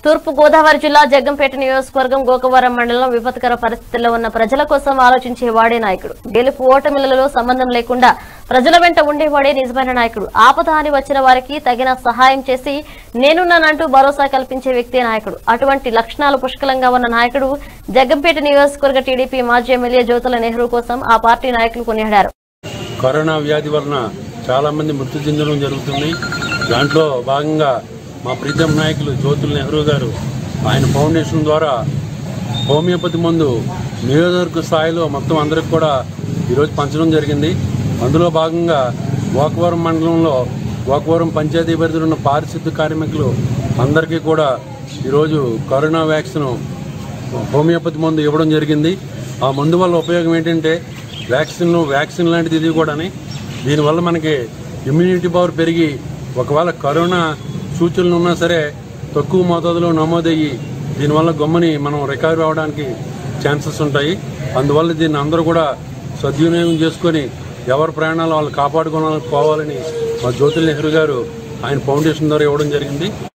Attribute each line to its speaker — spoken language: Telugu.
Speaker 1: తూర్పు గోదావరి జిల్లా జగ్గంపేట నియోజకవర్గం గోకవరం మండలం విపత్కర పరిస్థితుల్లో ఉన్న ప్రజల కోసం ఆలోచించే వాడే నాయకుడు గెలుపు ఓటమిలలో సంబంధం లేకుండా ప్రజల వెంట ఉండేవాడే నిజమైన నాయకుడు ఆపద అని వచ్చిన వారికి తగిన సహాయం చేసి నేనున్నానంటూ భరోసా కల్పించే వ్యక్తే నాయకుడు అటువంటి లక్షణాలు పుష్కలంగా ఉన్న నాయకుడు జగ్గంపేట నియోజకవర్గ టీడీపీ మాజీ ఎమ్మెల్యే జ్యోతుల నెహ్రూ కోసం ఆ పార్టీ నాయకులు కొనియాడారు
Speaker 2: కరోనా వ్యాధి వలన చాలామంది మృతి చెందడం జరుగుతుంది దాంట్లో భాగంగా మా ప్రీతం నాయకులు జ్యోతుల నెహ్రూ గారు ఆయన ఫౌండేషన్ ద్వారా హోమియోపతి మందు నియోజకవర్గ స్థాయిలో మొత్తం అందరికి కూడా ఈరోజు పంచడం జరిగింది అందులో భాగంగా గోకవరం మండలంలో గోకవరం పంచాయతీ పరిధిలో ఉన్న పారిశుద్ధ కార్మికులు అందరికీ కూడా ఈరోజు కరోనా వ్యాక్సిన్ హోమియోపతి మందు ఇవ్వడం జరిగింది ఆ మందు వల్ల ఉపయోగం ఏంటంటే వ్యాక్సిన్ వ్యాక్సిన్ లాంటిది ఇది కూడాని దీనివల్ల మనకి ఇమ్యూనిటీ పవర్ పెరిగి ఒకవేళ కరోనా సూచనలు ఉన్నా సరే తక్కువ మోతాదులో నమోదయ్యి దీనివల్ల గమ్ముని మనం రికవరీ అవ్వడానికి ఛాన్సెస్ ఉంటాయి అందువల్ల దీన్ని అందరూ కూడా సద్వినియోగం చేసుకొని ఎవరి ప్రయాణాలు వాళ్ళు కాపాడుకోవాలని పోవాలని మా జ్యోతుల నెహ్రూ గారు ఆయన ఫౌండేషన్ ద్వారా ఇవ్వడం జరిగింది